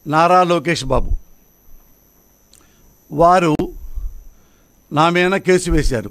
నారా లోకేష్ బాబు వారు నా మీద కేసు వేశారు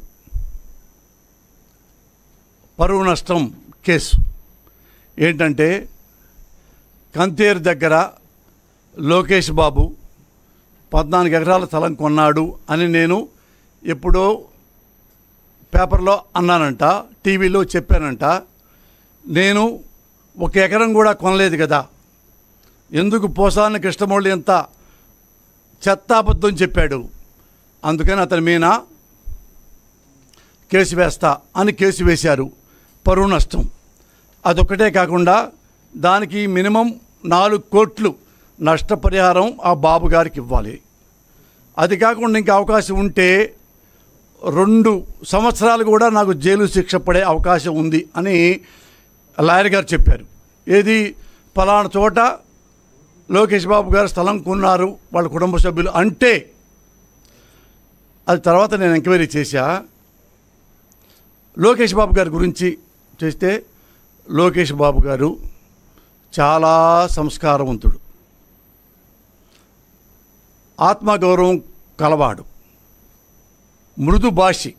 పరువు నష్టం కేసు ఏంటంటే కంతేరు దగ్గర లోకేష్ బాబు పద్నాలుగు ఎకరాల స్థలం కొన్నాడు అని నేను ఎప్పుడో పేపర్లో అన్నానంట టీవీలో చెప్పానంట నేను ఒక ఎకరం కూడా కొనలేదు కదా ఎందుకు పోసాని కృష్ణమౌళి ఎంత చెత్తాబద్ధం చెప్పాడు అందుకని అతని మీద కేసు వేస్తా అని కేసు వేశారు పరువు నష్టం అదొక్కటే కాకుండా దానికి మినిమం నాలుగు కోట్లు నష్టపరిహారం ఆ బాబు గారికి ఇవ్వాలి అది కాకుండా ఇంకా అవకాశం ఉంటే రెండు సంవత్సరాలు కూడా నాకు జైలు శిక్ష పడే అవకాశం ఉంది అని లాయర్ గారు చెప్పారు ఏది ఫలానా చోట లోకేష్ బాబు గారు స్థలం కొన్నారు వాళ్ళ కుటుంబ సభ్యులు అంటే అది తర్వాత నేను ఎంక్వైరీ చేశా లోకేష్ బాబు గారి గురించి చేస్తే లోకేష్ బాబు గారు చాలా సంస్కారవంతుడు ఆత్మగౌరవం కలవాడు మృదు భాషి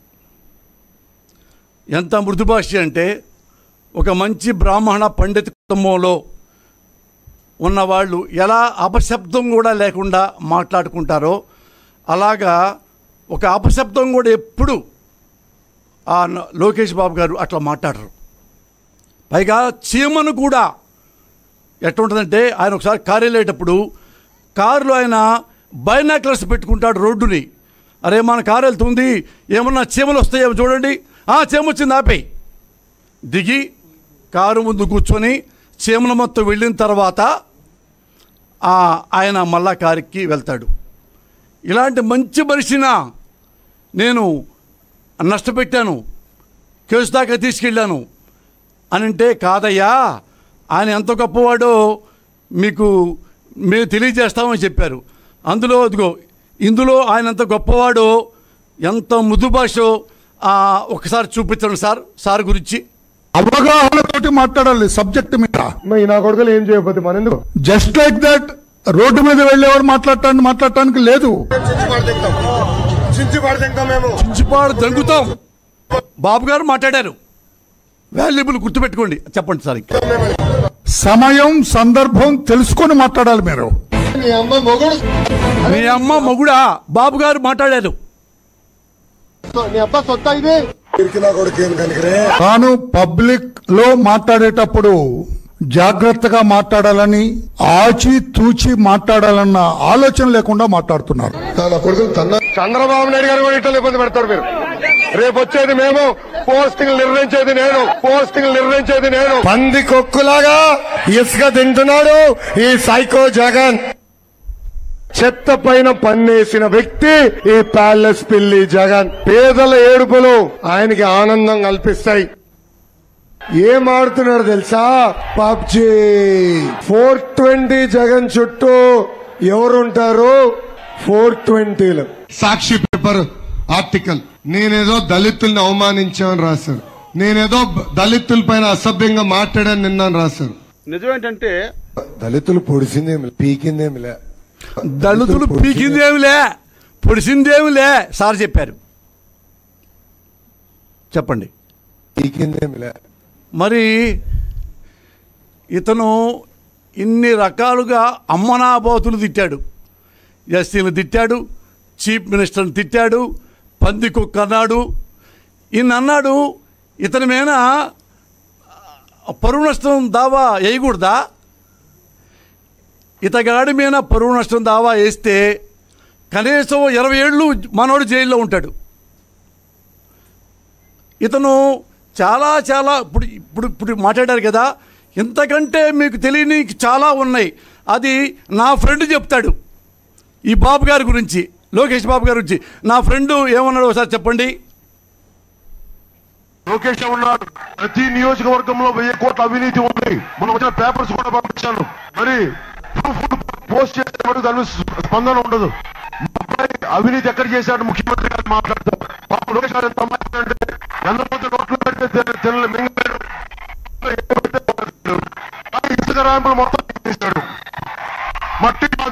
ఎంత మృదు భాషి అంటే ఒక మంచి బ్రాహ్మణ పండిత కుటుంబంలో ఉన్నవాళ్ళు ఎలా అపశబ్దం కూడా లేకుండా మాట్లాడుకుంటారో అలాగా ఒక అపశబ్దం కూడా ఎప్పుడు ఆ న- లోకేష్ బాబు గారు అట్లా మాట్లాడరు పైగా చీమను కూడా ఎట్లుంటుందంటే ఆయన ఒకసారి కారు వెళ్ళేటప్పుడు కారులో ఆయన బైనాక్లర్స్ పెట్టుకుంటాడు రోడ్డుని అరే మన కారు వెళ్తుంది ఏమన్నా చీమలు వస్తాయేమో చూడండి ఆ చీమ వచ్చింది ఆపేయి దిగి కారు ముందు కూర్చొని చీమల మొత్తం వెళ్ళిన తర్వాత ఆ, ఆయన మళ్ళా కారుకి వెళ్తాడు ఇలాంటి మంచి మనిషిన నేను నష్టపెట్టాను కేసు దాకా తీసుకెళ్ళాను అని అంటే కాదయ్యా ఆయన ఎంత గొప్పవాడో మీకు మేము తెలియజేస్తామని చెప్పారు అందులో అదిగో ఇందులో ఆయన ఎంత గొప్పవాడో ఎంత మృదు భాషో ఆ, ఒకసారి చూపించండి సార్ సార్ గురించి అవగాహనతోటి మాట్లాడాలి సబ్జెక్ట్ మీద మరి నా కొడుకులు ఏం చేయకపోతే మన ఎందుకు జస్ట్ లైక్ దట్ రోడ్డు మీద వెళ్ళేవాడు మాట్లాడటానికి మాట్లాడటానికి లేదు చించి పడతాం మేము చించిపాడు దంగుతాం బాబు గారు మాట్లాడారు వాల్యుబుల్ గుర్తుపెట్టుకోండి చెప్పండి సార్ ఇంకా సమయం సందర్భం తెలుసుకొని మాట్లాడాలి మీరు నీ అమ్మ మొగుడు మీ అమ్మ మొగుడా బాబు గారు మాట్లాడారు నీ అబ్బా సొత్తా ఇది తాను పబ్లిక్ లో మాట్లాడేటప్పుడు జాగ్రత్తగా మాట్లాడాలని ఆచి తూచి మాట్లాడాలన్న ఆలోచన లేకుండా మాట్లాడుతున్నారు నా కొడుకులు తన్న చంద్రబాబు నాయుడు గారు కూడా ఇట్లా ఇబ్బంది పెడతారు మీరు రేపు వచ్చేది మేము పోస్టింగ్ నిర్ణయించేది నేను పోస్టింగ్ నిర్ణయించేది నేను పంది కొక్కులాగా ఇసుక తింటున్నాడు ఈ సైకో జగన్ చెత్త పైన పన్నేసిన వ్యక్తి ఈ ప్యాలెస్ పిల్లి జగన్ పేదల ఏడుపులు ఆయనకి ఆనందం కల్పిస్తాయి ఏం ఆడుతున్నాడు తెలుసా పబ్జీ ఫోర్ ట్వంటీ జగన్ చుట్టూ ఎవరుంటారు ఫోర్ ట్వంటీలు సాక్షి పేపర్ ఆర్టికల్ నేనేదో దళితుల్ని అవమానించామని రాశారు నేనేదో బ- దళితుల పైన అసభ్యంగా మాట్లాడాను నిన్నాను రాశారు నిజమేంటంటే దళితులు పొడిసిందేమి పీకిందేమిలే దళితులు పీకిందేమిలే పొడిసిందేమిలే సార్ చెప్పారు చెప్పండి పీకిందేమిలే మరి ఇతను ఇన్ని రకాలుగా అమ్మనాబోతులు తిట్టాడు ఎస్సీలు తిట్టాడు చీఫ్ మినిస్టర్ని తిట్టాడు పంది కుక్క అన్నాడు ఈయన అన్నాడు ఇతని మీద పరువు నష్టం దావా వేయకూడదా ఇతగాడి మీద పరువు నష్టం దావా వేస్తే కనీసం ఇరవై ఏళ్ళు మనోడు జైల్లో ఉంటాడు ఇతను చాలా చాలా ఇప్పుడు ఇప్పుడు ఇప్పుడు మాట్లాడారు కదా ఇంతకంటే మీకు తెలియని చాలా ఉన్నాయి అది నా ఫ్రెండ్ చెప్తాడు ఈ బాబు గారి గురించి లోకేష్ బాబు గారి గురించి నా ఫ్రెండ్ ఏమన్నాడు ఒకసారి చెప్పండి లోకేష్ ఉన్నాడు ప్రతి నియోజకవర్గంలో వెయ్యి కోట్ల అవినీతి ఉంది మనం వచ్చిన పేపర్స్ కూడా పంపించాను మరి ప్రూఫ్ పోస్ట్ చేస్తే మటుకు దాని మీద స్పందన ఉండదు మా అబ్బాయి అవినీతి ఎక్కడ చేశాడు ముఖ్యమంత్రి గారు మాట్లాడతారు పాపం లోకేష్ గారు ఎంత అమ్మాయి అంటే ఎంతమంది నోట్లు పెడితే తిన- తినలే మింగాడు ఏం పెడితే తినలేడు. కానీ ఇసుక ర్యాంపులు మొత్తం చేశాడు మట్టి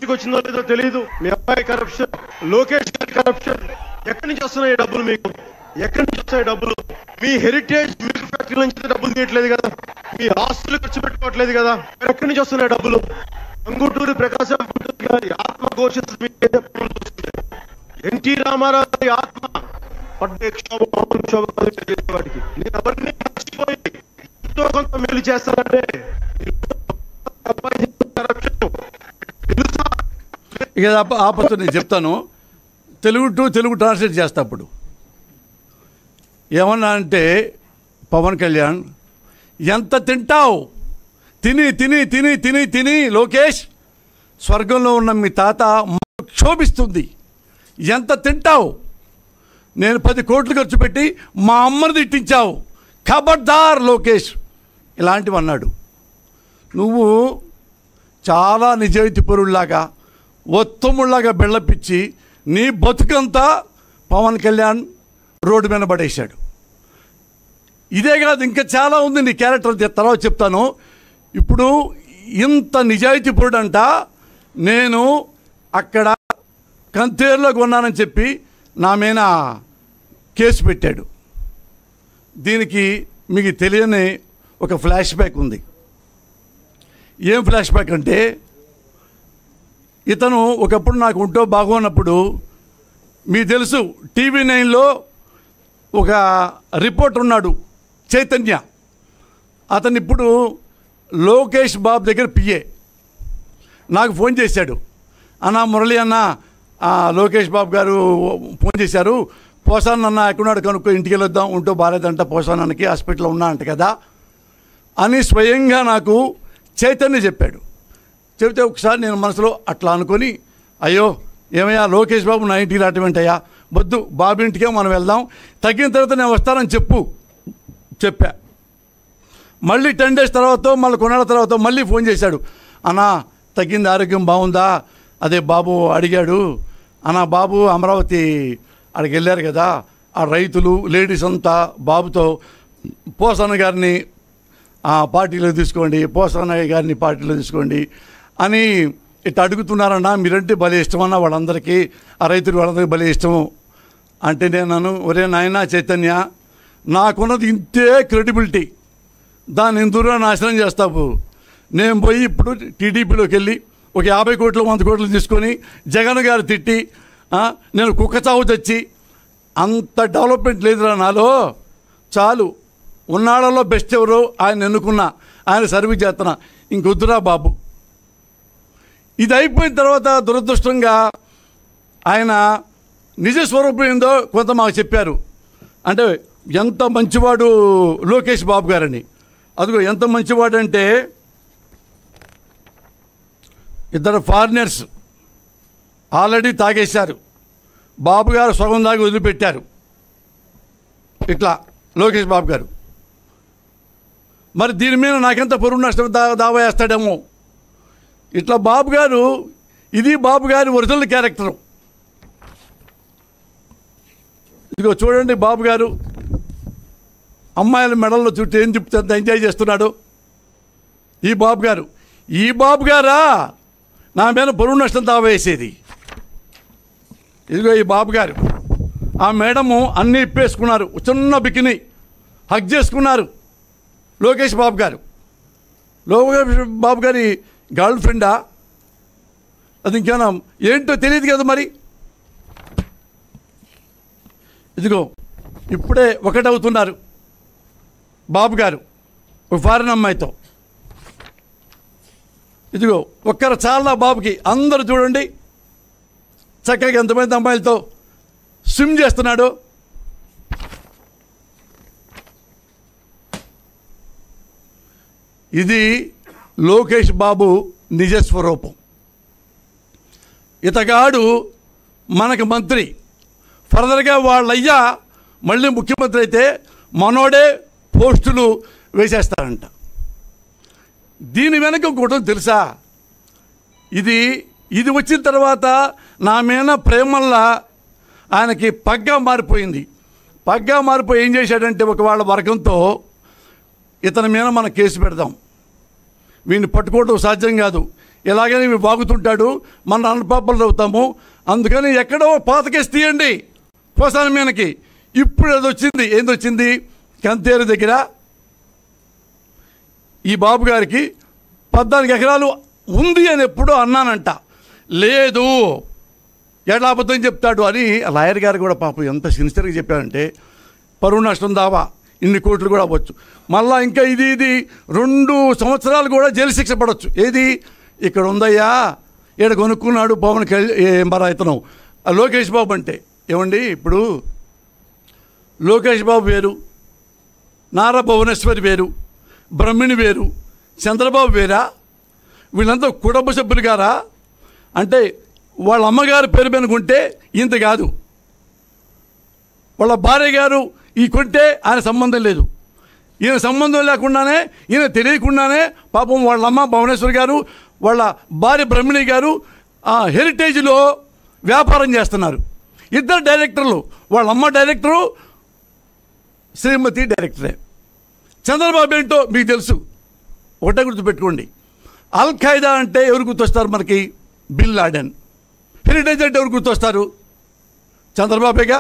బయటకు వచ్చిందో లేదో తెలియదు మీ అబ్బాయి కరప్షన్ లోకేష్ గారి కరప్షన్ ఎక్కడి నుంచి వస్తున్నాయి ఈ డబ్బులు మీకు ఎక్కడి నుంచి వస్తాయి డబ్బులు మీ హెరిటేజ్ మిల్క్ ఫ్యాక్టరీ నుంచి డబ్బులు తీయట్లేదు కదా మీ ఆస్తులు ఖర్చు పెట్టుకోవట్లేదు కదా మరి ఎక్కడి నుంచి వస్తున్నాయి డబ్బులు అంగుటూరి ప్రకాశం పంతులు గారి ఆత్మ ఘోషిస్తుంది ఎన్టీ రామారావు గారి ఆత్మ పడ్డే క్షోభ మామూలు క్షోభ కాదు తెలియదు వాటికి నేను ఎవరిని మర్చిపోయి ఎంతో కొంత మేలు చేస్తానంటే అబ్బాయి చేసిన కరప్షన్ తెలుసా ఇక ఆప- ఆపచ్చు నేను చెప్తాను తెలుగు టు తెలుగు ట్రాన్స్లేట్ చేస్తా అప్పుడు ఏమన్నా అంటే పవన్ కళ్యాణ్ ఎంత తింటావు తిని తిని తిని తిని తిని లోకేష్ స్వర్గంలో ఉన్న మీ తాత మాకు క్షోభిస్తుంది ఎంత తింటావు నేను పది కోట్లు ఖర్చు పెట్టి మా అమ్మని తిట్టించావు ఖబర్దార్ లోకేష్ ఇలాంటివి అన్నాడు నువ్వు చాలా నిజాయితీ పరుల్లాగా ఒత్తముళ్లాగా బెళ్ళపిచ్చి నీ బతుకంతా పవన్ కళ్యాణ్ రోడ్డు మీద పడేశాడు ఇదే కాదు ఇంకా చాలా ఉంది నీ క్యారెక్టర్ చె- తర్వాత చెప్తాను ఇప్పుడు ఇంత నిజాయితీ పరుడంట నేను అక్కడ కంతేరులో కొన్నానని చెప్పి నా మీద కేసు పెట్టాడు దీనికి మీకు తెలియని ఒక ఫ్లాష్ బ్యాక్ ఉంది ఏం ఫ్లాష్ బ్యాక్ అంటే ఇతను ఒకప్పుడు నాకు ఉంటో బాగున్నప్పుడు మీకు తెలుసు టీవీ నైన్లో ఒక రిపోర్టర్ ఉన్నాడు చైతన్య అతను ఇప్పుడు లోకేష్ బాబు దగ్గర పిఏ నాకు ఫోన్ చేశాడు అన్న మురళి అన్న ఆ, లోకేష్ బాబు గారు ఫోన్ చేశారు పోసాన్ అన్న ఎక్కడున్నాడు కనుక్కో ఇంటికి వెళ్ళొద్దాం ఉంటూ బాలేదంట పోసాన్ అన్నకి హాస్పిటల్లో ఉన్నా అంట కదా అని స్వయంగా నాకు చైతన్య చెప్పాడు చెబితే ఒకసారి నేను మనసులో అట్లా అనుకొని అయ్యో ఏమయ్యా లోకేష్ బాబు నా ఇంటికి రావటం ఏంటయ్యా వద్దు బాబు ఇంటికే మనం వెళ్దాం తగ్గిన తర్వాత నేను వస్తానని చెప్పు చెప్పా మళ్ళీ టెన్ డేస్ తర్వాత మళ్ళీ కొన్నాళ్ళ తర్వాత మళ్ళీ ఫోన్ చేశాడు అన్నా తగ్గింది ఆరోగ్యం బాగుందా అదే బాబు అడిగాడు అన్నా బాబు అమరావతి అక్కడికి వెళ్ళారు కదా ఆ రైతులు లేడీస్ అంతా బాబుతో పోసన్న గారిని ఆ పార్టీలో తీసుకోండి పోసన్న గారిని పార్టీలో తీసుకోండి అని ఇట్లా అడుగుతున్నారన్నా మీరంటే భలే ఇష్టమన్న వాళ్ళందరికీ ఆ రైతులు వాళ్ళందరికీ భలే ఇష్టము అంటే నేను నన్ను ఒరే నాయనా చైతన్య నాకున్నది ఇంతే క్రెడిబిలిటీ దాన్ని ఎందులో నాశనం చేస్తావు నేను పోయి ఇప్పుడు టీడీపీలోకి వెళ్ళి ఒక యాభై కోట్లు వంద కోట్లు తీసుకొని జగన్ గారు తిట్టి ఆ, నేను కుక్క చావు తెచ్చి అంత డెవలప్మెంట్ లేదురా నాలో చాలు ఉన్నాళ్ళలో బెస్ట్ ఎవరో ఆయన ఎన్నుకున్నా ఆయన సర్వీస్ చేస్తున్నా ఇంకొద్దురా బాబు ఇది అయిపోయిన తర్వాత దురదృష్టంగా ఆయన నిజ స్వరూపం ఏందో కొంత మాకు చెప్పారు అంటే ఎంత మంచివాడు లోకేష్ బాబు గారని అదిగో ఎంత మంచివాడు అంటే ఇద్దరు ఫారినర్స్ ఆల్రెడీ తాగేశారు బాబు గారు సగం దాగి వదిలిపెట్టారు ఇట్లా లోకేష్ బాబు గారు మరి దీని మీద నాకెంత పొరుగు నష్టం దా దావా వేస్తాడేమో ఇట్లా బాబు గారు ఇది బాబు గారి ఒరిజినల్ క్యారెక్టరు ఇదిగో చూడండి బాబు గారు అమ్మాయిల మెడల్లో చుట్టూ ఏం చెప్తే అంత ఎంజాయ్ చేస్తున్నాడు ఈ బాబు గారు ఈ బాబు గారా నా మీద బరువు నష్టం దావా వేసేది ఇదిగో ఈ బాబు గారు ఆ మేడము అన్నీ ఇప్పేసుకున్నారు చిన్న బికిని హక్ చేసుకున్నారు లోకేష్ బాబు గారు లోకేష్ బాబు గారి గర్ల్ ఫ్రెండా అది ఇంకేనా ఏంటో తెలియదు కదా మరి ఇదిగో ఇప్పుడే ఒకటవుతున్నారు బాబు గారు ఒక ఫారెన్ అమ్మాయితో ఇదిగో ఒక్కరు చాలా బాబుకి అందరూ చూడండి చక్కగా ఎంతమంది అమ్మాయిలతో స్విమ్ చేస్తున్నాడు ఇది లోకేష్ బాబు నిజ స్వరూపం ఇతగాడు మనకు మంత్రి ఫర్దర్గా వాళ్ళయ్యా మళ్ళీ ముఖ్యమంత్రి అయితే మనోడే పోస్టులు వేసేస్తారంట దీని వెనక ఇంకోటి తెలుసా ఇది ఇది వచ్చిన తర్వాత నా మీద ప్రేమల్లా ఆయనకి పగ్గా మారిపోయింది పగ్గా మారిపోయి ఏం చేశాడంటే ఒక వాళ్ళ వర్గంతో ఇతని మీద మనం కేసు పెడదాం వీడిని పట్టుకోవడం సాధ్యం కాదు ఇలాగని ఇవి బాగుతుంటాడు మన అన్నపాపలు అవుతాము అందుకని ఎక్కడో పాత కేసు తీయండి పోసాని మీనకి ఇప్పుడు అది వచ్చింది ఏంది వచ్చింది కంతేరు దగ్గర ఈ బాబు గారికి పద్నాలుగు ఎకరాలు ఉంది అని ఎప్పుడో అన్నానంట లేదు ఎట్లా అబద్ధం చెప్తాడు అని లాయర్ గారు కూడా పాపం ఎంత సిన్సియర్గా చెప్పారంటే పరువు నష్టం దావా ఇన్ని కోట్లు కూడా అవ్వచ్చు మళ్ళా ఇంకా ఇది ఇది రెండు సంవత్సరాలు కూడా జైలు శిక్ష పడవచ్చు ఏది ఇక్కడ ఉందయ్యా ఈడ కొనుక్కున్నాడు పవన్ కళ్యాణ్ మరి ఇతను ఆ లోకేష్ బాబు అంటే ఏమండి ఇప్పుడు లోకేష్ బాబు వేరు నారా భువనేశ్వరి వేరు బ్రహ్మిణి వేరు చంద్రబాబు వేరా వీళ్ళంతా కుటుంబ సభ్యులు గారా అంటే వాళ్ళ అమ్మగారి పేరు పెనుకుంటే ఇంత కాదు వాళ్ళ భార్య గారు ఈ కొంటే ఆయన సంబంధం లేదు ఈయన సంబంధం లేకుండానే ఈయన తెలియకుండానే పాపం వాళ్ళ అమ్మ భువనేశ్వర్ గారు వాళ్ళ భార్య బ్రహ్మిణి గారు ఆ హెరిటేజ్లో వ్యాపారం చేస్తున్నారు ఇద్దరు డైరెక్టర్లు వాళ్ళ అమ్మ డైరెక్టరు శ్రీమతి డైరెక్టరే చంద్రబాబు ఏంటో మీకు తెలుసు ఒకటే గుర్తుపెట్టుకోండి అల్ ఖైదా అంటే ఎవరు గుర్తొస్తారు మనకి బిల్ లాడెన్ హెరిటేజ్ అంటే ఎవరు గుర్తొస్తారు చంద్రబాబేగా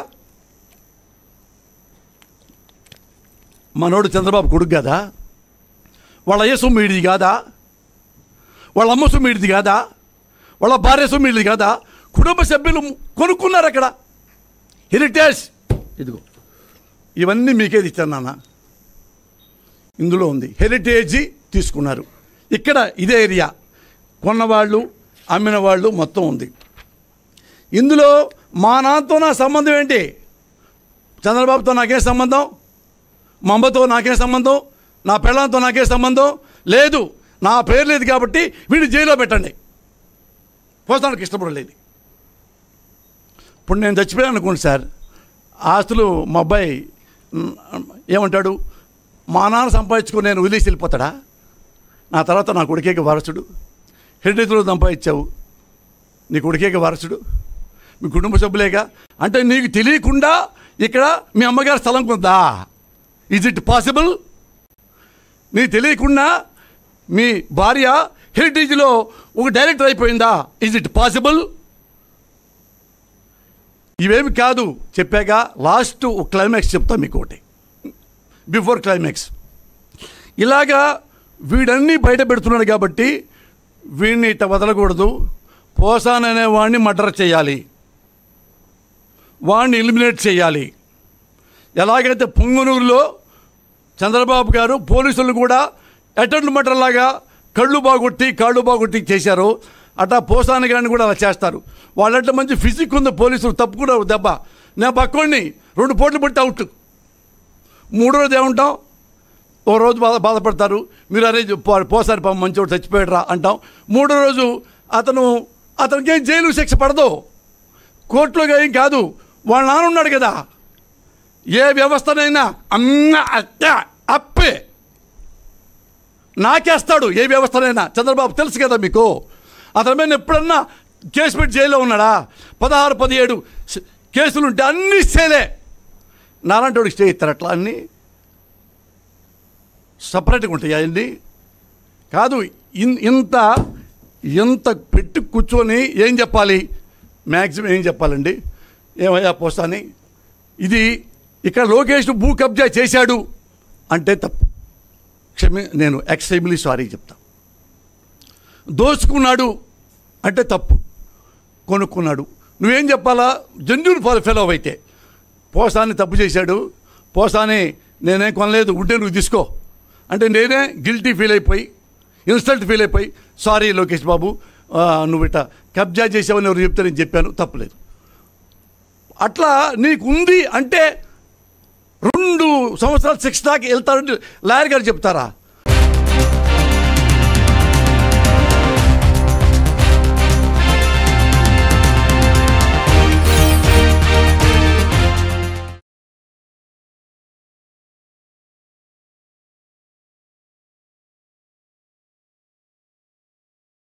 మనోడు చంద్రబాబు కొడుకు కదా వాళ్ళ అయ్య సొమ్ము ఈడిది కాదా వాళ్ళ అమ్మ సొమ్ము ఈడిది కాదా వాళ్ళ భార్య సొమ్ము ఈడిది కాదా కుటుంబ సభ్యులు కొనుక్కున్నారు అక్కడ హెరిటేజ్ ఇదిగో ఇవన్నీ మీకేది ఇచ్చాను నాన్న ఇందులో ఉంది హెరిటేజీ తీసుకున్నారు ఇక్కడ ఇదే ఏరియా కొన్నవాళ్ళు అమ్మిన వాళ్ళు మొత్తం ఉంది ఇందులో మా నాన్నతో నా సంబంధం ఏంటి చంద్రబాబుతో నాకేం సంబంధం మా అమ్మతో నాకేం సంబంధం నా పెళ్ళంతో నాకేం సంబంధం లేదు నా పేరు లేదు కాబట్టి వీడిని జైల్లో పెట్టండి పోతానికి ఇష్టపడలేదు ఇప్పుడు నేను చచ్చిపోయాను అనుకోండి సార్ ఆస్తులు మా అబ్బాయి మ్, ఏమంటాడు మా నాన్న సంపాదించుకుని నేను వదిలేసి వెళ్ళిపోతాడా నా తర్వాత నా కొడుకేకి వారసుడు హెరిటేజ్లో సంపాదించావు నీ కొడుకేకి వారసుడు మీ కుటుంబ సభ్యులేగా అంటే నీకు తెలియకుండా ఇక్కడ మీ అమ్మగారి స్థలం కొందా ఈజ్ ఇట్ పాసిబుల్ నీకు తెలియకుండా మీ భార్య హెరిటేజ్లో ఒక డైరెక్టర్ అయిపోయిందా ఈజ్ ఇట్ పాసిబుల్ ఇవేమి కాదు చెప్పాక లాస్ట్ ఒక క్లైమాక్స్ చెప్తా మీకు ఒకటి బిఫోర్ క్లైమాక్స్ ఇలాగా వీడన్నీ బయట పెడుతున్నాడు కాబట్టి వీడిని ఇట్ట వదలకూడదు పోసాన్ అనే వాడిని మర్డర్ చేయాలి వాడిని ఎలిమినేట్ చేయాలి ఎలాగైతే పొంగునూరులో చంద్రబాబు గారు పోలీసులు కూడా అటెండ్ మటర్ లాగా కళ్ళు బాగొట్టి కాళ్ళు బాగొట్టి చేశారు అట్టా పోసాని గారిని కూడా అలా చేస్తారు వాళ్ళంటే మంచి ఫిజిక్ ఉంది పోలీసులు తప్పుకున్నారు దెబ్బ నేను పక్కోడిని రెండు పోట్లు పెట్టి అవుట్ మూడో రోజు ఏమంటాం ఓ రోజు బాధ బాధపడతారు మీరు అరే పో- పోసారి పాపం మంచోడు చచ్చిపోయాడురా అంటాం మూడో రోజు అతను అతనికి ఏం జైలు శిక్ష పడదు కోర్టులో ఏం కాదు వాళ్ళ నాన్న ఉన్నాడు కదా ఏ వ్యవస్థనైనా అన్న అట్ట అప్పే నాకేస్తాడు ఏ వ్యవస్థనైనా చంద్రబాబు తెలుసు కదా మీకు అతని మీద ఎప్పుడన్నా కేసు పెట్టి జైల్లో ఉన్నాడా పదహారు పదిహేడు స- కేసులుంటే అన్ని సేలే నాలాంటి స్టే ఇస్తారు అట్లా అన్నీ సపరేట్గా ఉంటాయి అవన్నీ కాదు ఇన్- ఇంత ఇంత పెట్టి కూర్చొని ఏం చెప్పాలి మ్యాక్సిమం ఏం చెప్పాలండి ఏమయ్యా పోస్తాని ఇది ఇక్కడ లోకేష్ భూ కబ్జా చేశాడు అంటే తప్పు క్షమి నేను ఎక్స్ట్రీమ్లీ సారీ చెప్తా దోచుకున్నాడు అంటే తప్పు కొనుక్కున్నాడు నువ్వేం చెప్పాలా జెన్యున్ ఫాలో ఫెలో అయితే పోసాని తప్పు చేశాడు పోసాని నేనేం కొనలేదు ఉంటే నువ్వు తీసుకో అంటే నేనే గిల్టీ ఫీల్ అయిపోయి ఇన్సల్ట్ ఫీల్ అయిపోయి సారీ లోకేష్ బాబు ఆ, నువ్వు ఇట్లా కబ్జా చేసావని ఎవరు చెప్తే నేను చెప్పాను తప్పులేదు అట్లా నీకు ఉంది అంటే రెండు సంవత్సరాలు శిక్ష దాకా వెళ్తారంటే లాయర్ గారు చెప్తారా